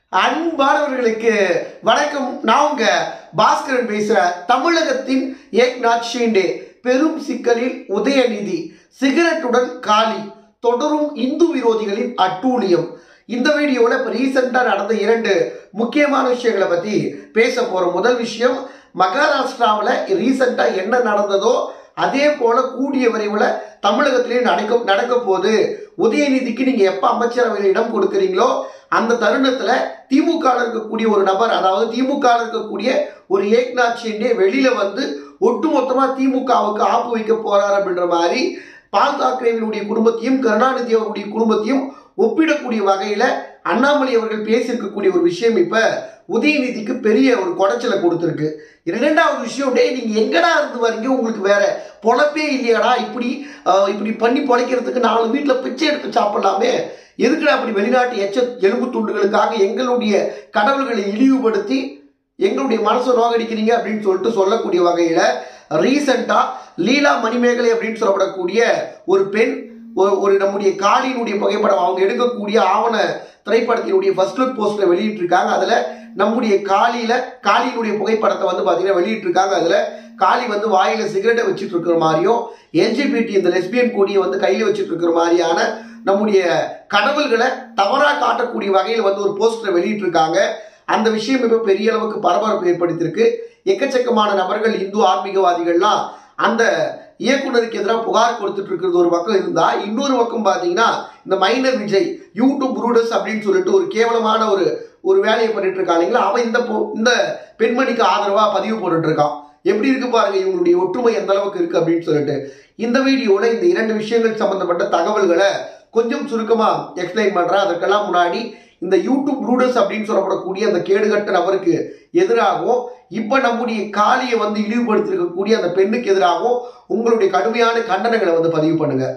அன்பானவர்களுக்கு வணக்கம் நான் உங்க பாஸ்கரன் பேசுறேன் தமிழகத்தின் ஏக்நாத் ஷிண்டே பெரும் சிக்கலில் உதயநிதி சிகரெட்டுடன் காலி தொடரும் இந்து விரோதிகளின் அட்டூழியம் இந்த வீடியோவில் இப்போ ரீசெண்டாக நடந்த இரண்டு முக்கியமான விஷயங்களை பற்றி பேச போகிறோம் முதல் விஷயம் மகாராஷ்டிராவில் ரீசெண்டாக என்ன நடந்ததோ அதே போல கூடிய விரைவில் தமிழகத்திலே நடக்க நடக்க போகுது உதயநிதிக்கு நீங்க எப்ப அமைச்சரவையில் இடம் கொடுக்குறீங்களோ அந்த தருணத்துல திமுக ல இருக்கக்கூடிய ஒரு நபர் அதாவது திமுக ல இருக்கக்கூடிய ஒரு ஏக்நாத் ஷிண்டே வெளியில வந்து ஒட்டுமொத்தமா திமுகவுக்கு ஆப்பு வைக்க போறார் அப்படின்ற மாதிரி பால் தாக்கரேவினுடைய குடும்பத்தையும் கருணாநிதி அவருடைய குடும்பத்தையும் ஒப்பிடக்கூடிய வகையில அண்ணாமலை அவர்கள் பேசியிருக்கக்கூடிய ஒரு விஷயம் இப்ப உதயநிதிக்கு பெரிய ஒரு குடைச்சலை கொடுத்துருக்கு இரண்டாவது விஷயம் டேய் நீங்க எங்கடா இருந்து வரீங்க உங்களுக்கு வேற பொழப்பே இல்லையாடா இப்படி ஆஹ், இப்படி பண்ணி பொழைக்கிறதுக்கு நாலு வீட்டில் பிச்சை எடுத்து சாப்பிடலாமே எதுக்குடா அப்படி வெளிநாட்டு எச்ச எலும்பு துண்டுகளுக்காக எங்களுடைய கடவுள்களை இழிவுபடுத்தி எங்களுடைய மனசை நோகடிக்கிறீங்க அப்படின்னு சொல்லிட்டு சொல்லக்கூடிய வகையில் ரீசெண்டாக லீலா மணிமேகலை அப்படின்னு சொல்லப்படக்கூடிய ஒரு பெண் ஒரு ஒரு நம்முடைய காளியினுடைய புகைப்படம் அவங்க எடுக்கக்கூடிய ஆவண திரைப்படத்தினுடைய ஃபர்ஸ்ட் லுக் போஸ்டரை வெளியிட்டிருக்காங்க அதில் நம்முடைய காளியில காளியினுடைய புகைப்படத்தை வந்து பார்த்தீங்கன்னா வெளியிட்டிருக்காங்க அதில் காளி வந்து வாயில சிகரெட்டை வச்சுட்டு இருக்கிற மாதிரியும் எல்ஜிபிடி இந்த லெஸ்பியன் கொடியை வந்து கையில் வச்சுட்டு இருக்கிற மாதிரியான நம்முடைய கடவுள்களை தவறாக காட்டக்கூடிய வகையில் வந்து ஒரு போஸ்டரை வெளியிட்டிருக்காங்க அந்த விஷயம் இப்போ பெரிய அளவுக்கு பரபரப்பு ஏற்படுத்தியிருக்கு எக்கச்சக்கமான நபர்கள் இந்து ஆன்மீகவாதிகள்லாம் அந்த இயக்குனருக்கு எதிராக புகார் கொடுத்துட்டு இருக்கிறது ஒரு பக்கம் இருந்தா இன்னொரு பக்கம் பார்த்தீங்கன்னா இந்த மைனர் விஜய் யூடியூப் ப்ரூடர்ஸ் அப்படின்னு சொல்லிட்டு ஒரு கேவலமான ஒரு ஒரு வேலையை பண்ணிட்டு இருக்கான் இல்லைங்களா அவன் இந்த பொ- இந்த பெண்மணிக்கு ஆதரவா பதிவு போட்டுட்டு இருக்கான் எப்படி இருக்கு பாருங்க இவங்களுடைய ஒற்றுமை எந்த அளவுக்கு இருக்கு அப்படின்னு சொல்லிட்டு இந்த வீடியோல இந்த இரண்டு விஷயங்கள் சம்பந்தப்பட்ட தகவல்களை கொஞ்சம் சுருக்கமா எக்ஸ்பிளைன் பண்றேன் அதற்கெல்லாம் முன்னாடி இந்த யூடியூப் ப்ரூடர்ஸ் அப்படின்னு சொல்லப்படக்கூடிய அந்த கேடுகட்ட நபருக்கு எதிராகவும் இப்ப நம்முடைய காளியை வந்து இழிவுபடுத்திருக்கக்கூடிய அந்த பெண்ணுக்கு எதிராகவும் உங்களுடைய கடுமையான கண்டனங்களை வந்து பதிவு பண்ணுங்க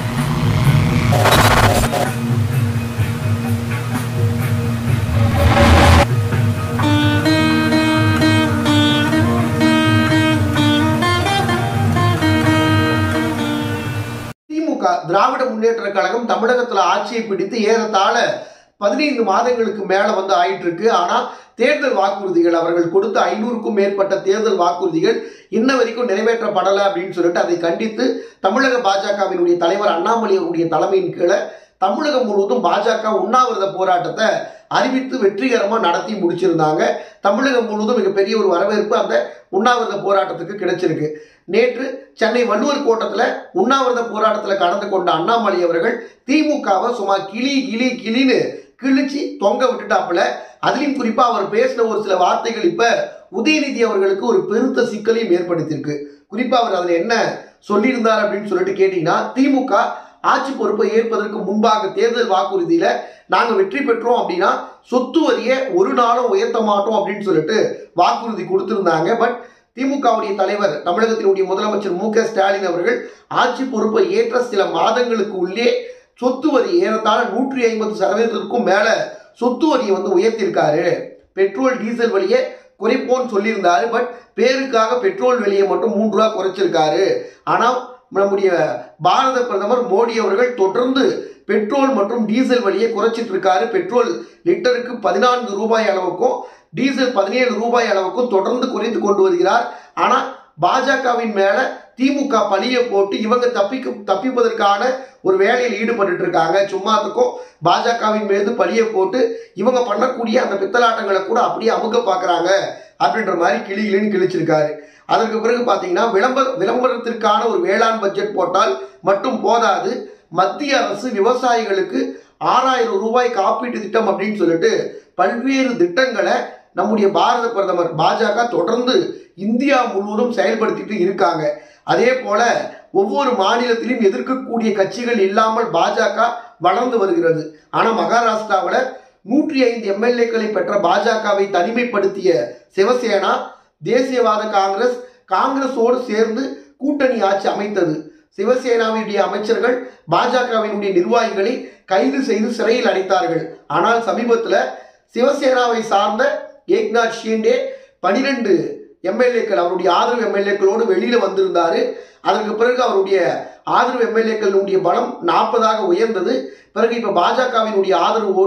திமுக திராவிட முன்னேற்ற கழகம் தமிழகத்துல ஆட்சியை பிடித்து ஏறத்தாழ பதினைந்து மாதங்களுக்கு மேல வந்து ஆயிட்டு இருக்கு ஆனா தேர்தல் வாக்குறுதிகள் அவர்கள் கொடுத்த ஐநூறுக்கும் மேற்பட்ட தேர்தல் வாக்குறுதிகள் இன்ன வரைக்கும் நிறைவேற்றப்படலை அப்படின்னு சொல்லிட்டு அதை கண்டித்து தமிழக பாஜகவினுடைய தலைவர் அண்ணாமலை அவருடைய தலைமையின் கீழே தமிழகம் முழுவதும் பாஜக உண்ணாவிரத போராட்டத்தை அறிவித்து வெற்றிகரமா நடத்தி முடிச்சிருந்தாங்க தமிழகம் முழுவதும் மிகப்பெரிய ஒரு வரவேற்பு அந்த உண்ணாவிரத போராட்டத்துக்கு கிடைச்சிருக்கு நேற்று சென்னை வள்ளுவர் கோட்டத்தில் உண்ணாவிரத போராட்டத்தில் கலந்து கொண்ட அண்ணாமலை அவர்கள் திமுகவை சும்மா கிளி கிளி கிளின்னு கிழிச்சு தொங்க விட்டுட்டாப்புல அதுலயும் குறிப்பா அவர் பேசின ஒரு சில வார்த்தைகள் இப்ப உதயநிதி அவர்களுக்கு ஒரு பெருத்த சிக்கலையும் ஏற்படுத்தியிருக்கு குறிப்பா அவர் அதுல என்ன சொல்லியிருந்தார் அப்படின்னு சொல்லிட்டு கேட்டீங்கன்னா திமுக ஆட்சி பொறுப்பை ஏற்பதற்கு முன்பாக தேர்தல் வாக்குறுதியில நாங்க வெற்றி பெற்றோம் அப்படின்னா சொத்து வரியை ஒரு நாளும் உயர்த்த மாட்டோம் அப்படின்னு சொல்லிட்டு வாக்குறுதி கொடுத்திருந்தாங்க பட் திமுகவுடைய தலைவர் தமிழகத்தினுடைய முதலமைச்சர் மு க ஸ்டாலின் அவர்கள் ஆட்சி பொறுப்பை ஏற்ற சில மாதங்களுக்கு உள்ளே சொத்து வரி ஏறத்தாழ நூற்றி ஐம்பது சதவீதத்திற்கும் மேல சொத்து வரியை வந்து உயர்த்தியிருக்காரு பெட்ரோல் டீசல் விலையை குறைப்போம்னு சொல்லியிருந்தாரு பட் பேருக்காக பெட்ரோல் விலையை மட்டும் மூன்று ரூபா குறைச்சிருக்காரு ஆனால் நம்முடைய பாரத பிரதமர் மோடி அவர்கள் தொடர்ந்து பெட்ரோல் மற்றும் டீசல் விலையை குறைச்சிட்டு இருக்காரு பெட்ரோல் லிட்டருக்கு பதினான்கு ரூபாய் அளவுக்கும் டீசல் பதினேழு ரூபாய் அளவுக்கும் தொடர்ந்து குறைத்து கொண்டு வருகிறார் ஆனால் பாஜகவின் மேல திமுக பழியை போட்டு இவங்க தப்பிக்க தப்பிப்பதற்கான ஒரு வேலையில் ஈடுபட்டு இருக்காங்க சும்மாத்துக்கும் பாஜகவின் மீது பழியை போட்டு இவங்க பண்ணக்கூடிய அந்த பித்தலாட்டங்களை கூட அப்படியே அமுக்க பார்க்கறாங்க அப்படின்ற மாதிரி கிளி கிளின்னு கிழிச்சிருக்காரு அதற்கு பிறகு பார்த்தீங்கன்னா விளம்பர விளம்பரத்திற்கான ஒரு வேளாண் பட்ஜெட் போட்டால் மட்டும் போதாது மத்திய அரசு விவசாயிகளுக்கு ஆறாயிரம் ரூபாய் காப்பீட்டு திட்டம் அப்படின்னு சொல்லிட்டு பல்வேறு திட்டங்களை நம்முடைய பாரத பிரதமர் பாஜக தொடர்ந்து இந்தியா முழுவதும் செயல்படுத்திட்டு இருக்காங்க அதே போல ஒவ்வொரு மாநிலத்திலும் எதிர்க்கக்கூடிய கட்சிகள் இல்லாமல் பாஜக வளர்ந்து வருகிறது ஆனா மகாராஷ்டிராவில் நூற்றி ஐந்து எம்எல்ஏக்களை பெற்ற பாஜகவை தனிமைப்படுத்திய சிவசேனா தேசியவாத காங்கிரஸ் காங்கிரஸோடு சேர்ந்து கூட்டணி ஆட்சி அமைத்தது சிவசேனாவுடைய அமைச்சர்கள் பாஜகவினுடைய நிர்வாகிகளை கைது செய்து சிறையில் அடைத்தார்கள் ஆனால் சமீபத்தில் சிவசேனாவை சார்ந்த ஏக்நாத் ஷிண்டே பனிரெண்டு எம்எல்ஏக்கள் அவருடைய ஆதரவு எம்எல்ஏக்களோடு வெளியில வந்திருந்தாரு அதற்கு பிறகு அவருடைய ஆதரவு எம்எல்ஏக்களுடைய பலம் நாற்பதாக உயர்ந்தது பிறகு இப்ப பாஜகவினுடைய ஆதரவோடு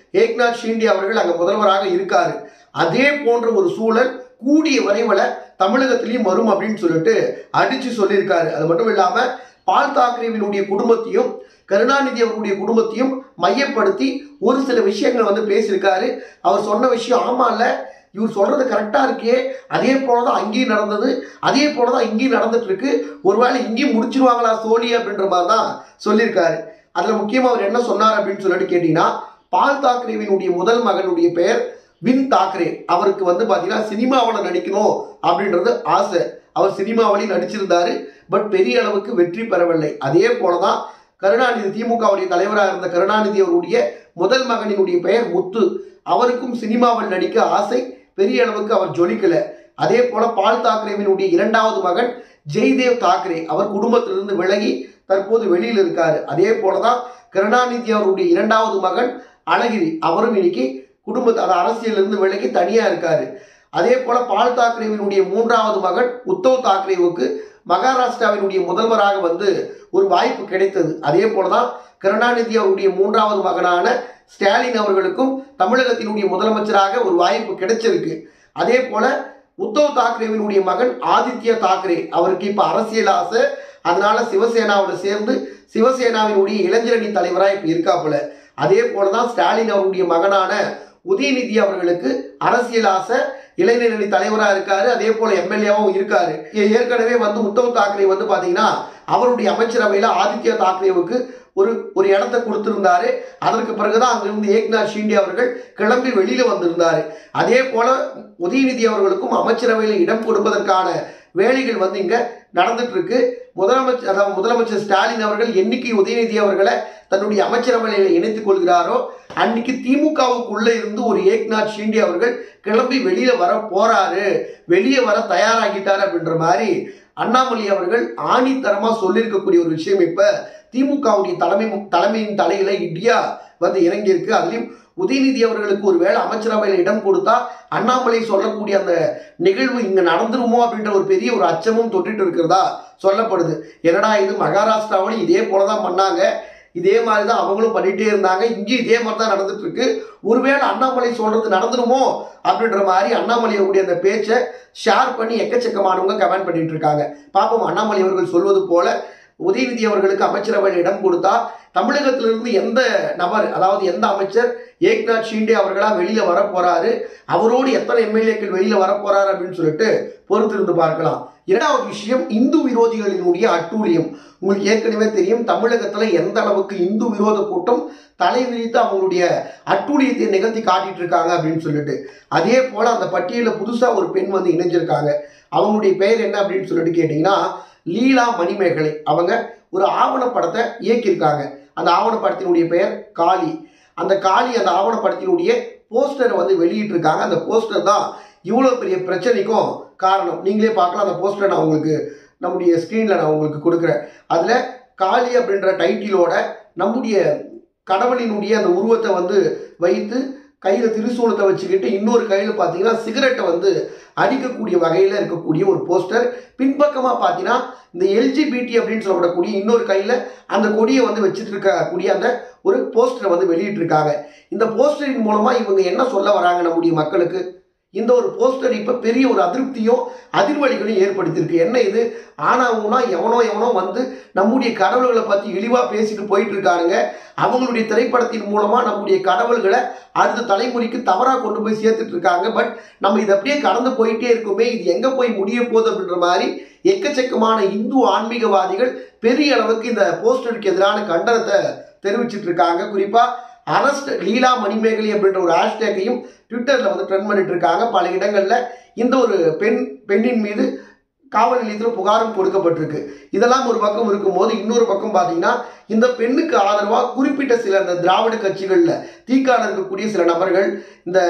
ஏக்நாத் ஷிண்டே அவர்கள் அங்க முதல்வராக இருக்காரு அதே போன்ற ஒரு சூழல் கூடிய விரைவில் தமிழகத்திலையும் வரும் அப்படின்னு சொல்லிட்டு அடிச்சு சொல்லியிருக்காரு அது மட்டும் இல்லாம பால் தாக்கரேவினுடைய குடும்பத்தையும் கருணாநிதி அவர்களுடைய குடும்பத்தையும் மையப்படுத்தி ஒரு சில விஷயங்கள் வந்து பேசியிருக்காரு அவர் சொன்ன விஷயம் ஆமா இல்ல இவர் சொல்றது கரெக்டா இருக்கே அதே போலதான் அங்கேயும் நடந்தது அதே போலதான் இங்கேயும் நடந்துட்டு இருக்கு ஒருவேளை இங்கேயும் முடிச்சிருவாங்களா சோழி அப்படின்ற மாதிரி தான் சொல்லியிருக்காரு அதுல முக்கியமா அவர் என்ன சொன்னார் அப்படின்னு சொல்லிட்டு கேட்டீங்கன்னா பால் தாக்கரேவினுடைய முதல் மகனுடைய பெயர் வின் தாக்கரே அவருக்கு வந்து பாத்தீங்கன்னா சினிமாவில் நடிக்கணும் அப்படின்றது ஆசை அவர் சினிமாவிலையும் நடிச்சிருந்தாரு பட் பெரிய அளவுக்கு வெற்றி பெறவில்லை அதே போலதான் கருணாநிதி திமுகவுடைய தலைவராக இருந்த கருணாநிதி அவருடைய முதல் மகனினுடைய பெயர் முத்து அவருக்கும் சினிமாவில் நடிக்க ஆசை பெரிய அளவுக்கு அவர் ஜொலிக்கல அதே போல பால் தாக்கரேவினுடைய இரண்டாவது மகன் ஜெய்தேவ் தாக்கரே அவர் குடும்பத்திலிருந்து விலகி தற்போது வெளியில் இருக்காரு அதே போலதான் கருணாநிதி அவருடைய இரண்டாவது மகன் அழகிரி அவரும் இன்னைக்கு குடும்பத்தை அது அரசியலிருந்து விலகி தனியா இருக்காரு அதே போல பால் தாக்கரேவினுடைய மூன்றாவது மகன் உத்தவ் தாக்கரேவுக்கு மகாராஷ்டிராவினுடைய முதல்வராக வந்து ஒரு வாய்ப்பு கிடைத்தது அதே போலதான் கருணாநிதி அவருடைய மூன்றாவது மகனான ஸ்டாலின் அவர்களுக்கும் தமிழகத்தினுடைய முதலமைச்சராக ஒரு வாய்ப்பு கிடைச்சிருக்கு அதே போல உத்தவ் தாக்கரேவினுடைய மகன் ஆதித்ய தாக்கரே அவருக்கு இப்ப அரசியல் ஆசை அதனால சிவசேனாவில் சேர்ந்து சிவசேனாவினுடைய இளைஞரணி தலைவராக இப்ப இருக்காப்புல அதே போலதான் ஸ்டாலின் அவருடைய மகனான உதயநிதி அவர்களுக்கு அரசியல் ஆசை இளைஞரணி தலைவராக இருக்காரு அதே போல எம்எல்ஏவும் இருக்காரு ஏ- ஏற்கனவே வந்து உத்தவ் தாக்கரே வந்து பாத்தீங்கன்னா அவருடைய அமைச்சரவையில ஆதித்ய தாக்கரேவுக்கு ஒரு ஒரு இடத்த கொடுத்திருந்தாரு அதற்கு பிறகுதான் அங்கிருந்து ஏக்நாத் ஷிண்டே அவர்கள் கிளம்பி வெளியில வந்திருந்தாரு அதே போல உதயநிதி அவர்களுக்கும் அமைச்சரவையில இடம் கொடுப்பதற்கான வேலைகள் வந்து இங்க நடந்துட்டு இருக்கு முதலமைச்சர் அதாவது முதலமைச்சர் ஸ்டாலின் அவர்கள் என்னைக்கு உதயநிதி அவர்களை தன்னுடைய அமைச்சரவையில இணைத்துக் கொள்கிறாரோ அன்னைக்கு திமுகவுக்குள்ள இருந்து ஒரு ஏக்நாத் ஷிண்டே அவர்கள் கிளம்பி வெளியில வர போறாரு வெளியே வர தயாராகிட்டார் அப்படின்ற மாதிரி அண்ணாமலை அவர்கள் ஆணித்தரமா சொல்லியிருக்கக்கூடிய ஒரு விஷயம் இப்ப திமுகவுடைய தலைமை தலைமையின் தலையில இடியா வந்து இறங்கியிருக்கு அதுலயும் உதயநிதி அவர்களுக்கு ஒரு வேளை அமைச்சரவையில் இடம் கொடுத்தா அண்ணாமலை சொல்லக்கூடிய அந்த நிகழ்வு இங்க நடந்துருமோ அப்படின்ற ஒரு பெரிய ஒரு அச்சமும் தொட்டிட்டு இருக்கிறதா சொல்லப்படுது என்னடா இது மகாராஷ்டிராவிலும் இதே போலதான் பண்ணாங்க இதே மாதிரி தான் அவங்களும் பண்ணிட்டே இருந்தாங்க இங்கேயும் இதே மாதிரி தான் நடந்துட்டு இருக்கு ஒருவேளை அண்ணாமலை சொல்றது நடந்துருமோ அப்படின்ற மாதிரி அண்ணாமலை அவருடைய அந்த பேச்சை ஷேர் பண்ணி எக்கச்சக்கமானவங்க கமெண்ட் பண்ணிட்டு இருக்காங்க பாப்போம் அண்ணாமலை அவர்கள் சொல்வது போல உதயநிதி அவர்களுக்கு அமைச்சரவையில் இடம் கொடுத்தா தமிழகத்திலிருந்து எந்த நபர் அதாவது எந்த அமைச்சர் ஏக்நாத் ஷிண்டே அவர்களா வெளியில வர போறாரு அவரோடு எத்தனை எம்எல்ஏக்கள் வெளியில வர போறாரு அப்படின்னு சொல்லிட்டு பொறுத்திருந்து பார்க்கலாம் இரண்டாவது விஷயம் இந்து விரோதிகளினுடைய அட்டூழியம் உங்களுக்கு ஏற்கனவே தெரியும் தமிழகத்துல எந்த அளவுக்கு இந்து விரோத கூட்டம் தலை விரித்து அவங்களுடைய அட்டூழியத்தை நிகழ்த்தி காட்டிட்டு இருக்காங்க அப்படின்னு சொல்லிட்டு அதே போல அந்த பட்டியலில் புதுசா ஒரு பெண் வந்து இணைஞ்சிருக்காங்க அவங்களுடைய பெயர் என்ன அப்படின்னு சொல்லிட்டு கேட்டீங்கன்னா லீலா மணிமேகலை அவங்க ஒரு ஆவணப்படத்தை இயக்கியிருக்காங்க அந்த ஆவணப்படத்தினுடைய பெயர் காளி அந்த காளி அந்த ஆவணப்படத்தினுடைய போஸ்டரை வந்து வெளியிட்டிருக்காங்க அந்த போஸ்டர் தான் இவ்வளோ பெரிய பிரச்சனைக்கும் காரணம் நீங்களே பார்க்கலாம் அந்த போஸ்டரை நான் உங்களுக்கு நம்முடைய ஸ்க்ரீனில் நான் உங்களுக்கு கொடுக்குறேன் அதில் காளி அப்படின்ற டைட்டிலோட நம்முடைய கடவுளினுடைய அந்த உருவத்தை வந்து வைத்து கையில் திரிசூலத்தை வச்சுக்கிட்டு இன்னொரு கையில் பார்த்தீங்கன்னா சிகரெட்டை வந்து அடிக்கக்கூடிய வகையில் இருக்கக்கூடிய ஒரு போஸ்டர் பின்பக்கமாக பார்த்தீங்கன்னா இந்த எல்ஜிபிடி அப்படின்னு சொல்லப்படக்கூடிய இன்னொரு கையில் அந்த கொடியை வந்து வச்சுட்டு இருக்கக்கூடிய அந்த ஒரு போஸ்டரை வந்து வெளியிட்டிருக்காங்க இந்த போஸ்டரின் மூலமாக இவங்க என்ன சொல்ல வராங்க நம்முடைய மக்களுக்கு இந்த ஒரு போஸ்டர் இப்போ பெரிய ஒரு அதிருப்தியும் அதிர்வலிகளையும் ஏற்படுத்தியிருக்கு என்ன இது ஆனாவுனா எவனோ எவனோ வந்து நம்முடைய கடவுள்களை பற்றி இழிவாக பேசிட்டு போயிட்டு இருக்கானுங்க அவங்களுடைய திரைப்படத்தின் மூலமாக நம்முடைய கடவுள்களை அடுத்த தலைமுறைக்கு தவறாக கொண்டு போய் சேர்த்துட்டு இருக்காங்க பட் நம்ம இதை அப்படியே கடந்து போயிட்டே இருக்குமே இது எங்கே போய் முடிய போகுது அப்படின்ற மாதிரி எக்கச்சக்கமான இந்து ஆன்மீகவாதிகள் பெரிய அளவுக்கு இந்த போஸ்டருக்கு எதிரான கண்டனத்தை தெரிவிச்சிட்டு இருக்காங்க குறிப்பாக அரஸ்ட் லீலா மணிமேகலை அப்படின்ற ஒரு ஹேஷ்டேக்கையும் ட்விட்டரில் வந்து ட்ரெண்ட் பண்ணிட்டு இருக்காங்க பல இடங்களில் இந்த ஒரு பெண் பெண்ணின் மீது காவல் நிலையத்தில் புகாரும் கொடுக்கப்பட்டிருக்கு இதெல்லாம் ஒரு பக்கம் இருக்கும்போது இன்னொரு பக்கம் பார்த்தீங்கன்னா இந்த பெண்ணுக்கு ஆதரவாக குறிப்பிட்ட சில இந்த திராவிட கட்சிகளில் தீக்கால இருக்கக்கூடிய சில நபர்கள் இந்த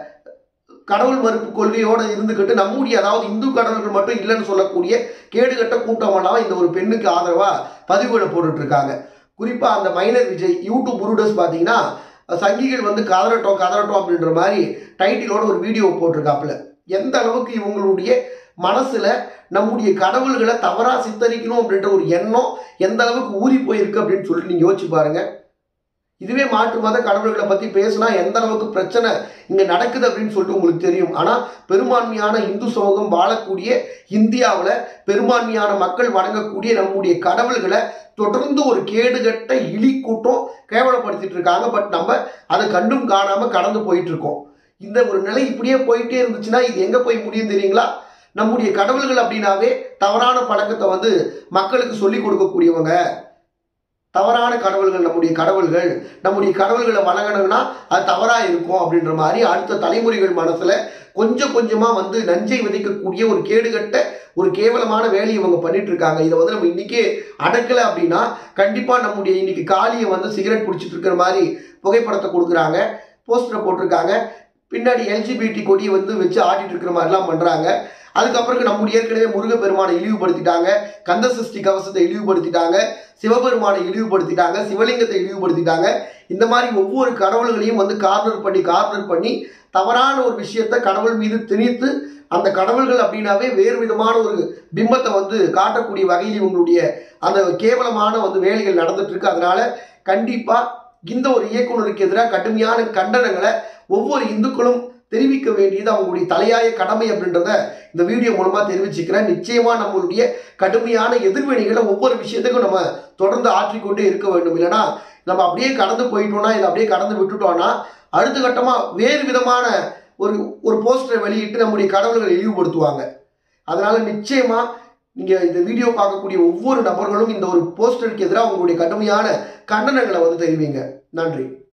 கடவுள் மறுப்பு கொள்கையோடு இருந்துக்கிட்டு நம்முடைய அதாவது இந்து கடவுள்கள் மட்டும் இல்லைன்னு சொல்லக்கூடிய கேடுகட்ட கூட்டமெல்லாம் இந்த ஒரு பெண்ணுக்கு ஆதரவாக பதிவுகளை போட்டுட்டு இருக்காங்க குறிப்பாக அந்த மைனர் விஜய் யூடியூப் புருடஸ் பார்த்தீங்கன்னா சங்கிகள் வந்து கதறட்டும் கதறட்டும் அப்படின்ற மாதிரி டைட்டிலோட ஒரு வீடியோ போட்டிருக்காப்புல எந்த அளவுக்கு இவங்களுடைய மனசுல நம்முடைய கடவுள்களை தவறா சித்தரிக்கணும் அப்படின்ற ஒரு எண்ணம் எந்த அளவுக்கு ஊறி போயிருக்கு அப்படின்னு சொல்லிட்டு நீங்க யோசிச்சு பாருங்க இதுவே மாற்று மத கடவுள்களை பற்றி பேசினா எந்த அளவுக்கு பிரச்சனை இங்கே நடக்குது அப்படின்னு சொல்லிட்டு உங்களுக்கு தெரியும் ஆனால் பெரும்பான்மையான இந்து சமூகம் வாழக்கூடிய இந்தியாவில் பெரும்பான்மையான மக்கள் வணங்கக்கூடிய நம்முடைய கடவுள்களை தொடர்ந்து ஒரு கேடுகட்ட இழி கூட்டம் கேவலப்படுத்திட்டு இருக்காங்க பட் நம்ம அதை கண்டும் காணாமல் கடந்து போயிட்டு இருக்கோம் இந்த ஒரு நிலை இப்படியே போயிட்டே இருந்துச்சுன்னா இது எங்கே போய் முடியும் தெரியுங்களா நம்முடைய கடவுள்கள் அப்படின்னாவே தவறான பழக்கத்தை வந்து மக்களுக்கு சொல்லி கொடுக்கக்கூடியவங்க தவறான கடவுள்கள் நம்முடைய கடவுள்கள் நம்முடைய கடவுள்களை வணங்கணும்னா அது தவறாக இருக்கும் அப்படின்ற மாதிரி அடுத்த தலைமுறைகள் மனசில் கொஞ்சம் கொஞ்சமாக வந்து நஞ்சை விதைக்கக்கூடிய ஒரு கேடுகட்ட ஒரு கேவலமான வேலையை இவங்க பண்ணிட்டு இருக்காங்க இதை வந்து நம்ம இன்னைக்கே அடக்கலை அப்படின்னா கண்டிப்பாக நம்முடைய இன்னைக்கு காளியை வந்து சிகரெட் பிடிச்சிட்டு இருக்கிற மாதிரி புகைப்படத்தை கொடுக்குறாங்க போஸ்டரை போட்டிருக்காங்க பின்னாடி எல்ஜிபிடி கொடியை வந்து வச்சு ஆட்டிட்டு இருக்கிற மாதிரிலாம் பண்ணுறாங்க அதுக்கப்புறம் நம்முடைய ஏற்கனவே முருகப்பெருமானை இழிவுபடுத்திட்டாங்க கந்த சஷ்டி கவசத்தை இழிவுபடுத்திட்டாங்க சிவபெருமானை இழிவுபடுத்திட்டாங்க சிவலிங்கத்தை இழிவுபடுத்திட்டாங்க இந்த மாதிரி ஒவ்வொரு கடவுள்களையும் வந்து கார்னர் பண்ணி கார்னர் பண்ணி தவறான ஒரு விஷயத்த கடவுள் மீது திணித்து அந்த கடவுள்கள் அப்படின்னாவே வேறு விதமான ஒரு பிம்பத்தை வந்து காட்டக்கூடிய வகையில் இவங்களுடைய அந்த கேவலமான வந்து வேலைகள் நடந்துட்டு இருக்கு அதனால கண்டிப்பா இந்த ஒரு இயக்குனருக்கு எதிராக கடுமையான கண்டனங்களை ஒவ்வொரு இந்துக்களும் தெரிவிக்க வேண்டியது அவங்களுடைய தலையாய கடமை அப்படின்றத இந்த வீடியோ மூலமா தெரிவிச்சுக்கிறேன் நிச்சயமா நம்மளுடைய கடுமையான எதிர்வினைகளை ஒவ்வொரு விஷயத்துக்கும் நம்ம தொடர்ந்து ஆற்றிக்கொண்டே இருக்க வேண்டும் இல்லைன்னா நம்ம அப்படியே கடந்து போயிட்டோம்னா இதை அப்படியே கடந்து விட்டுட்டோம்னா அடுத்த கட்டமா வேறு விதமான ஒரு ஒரு போஸ்டரை வெளியிட்டு நம்முடைய கடவுள்களை இழிவுபடுத்துவாங்க அதனால நிச்சயமா நீங்க இந்த வீடியோ பார்க்கக்கூடிய ஒவ்வொரு நபர்களும் இந்த ஒரு போஸ்டருக்கு எதிராக உங்களுடைய கடுமையான கண்டனங்களை வந்து தெரிவிங்க நன்றி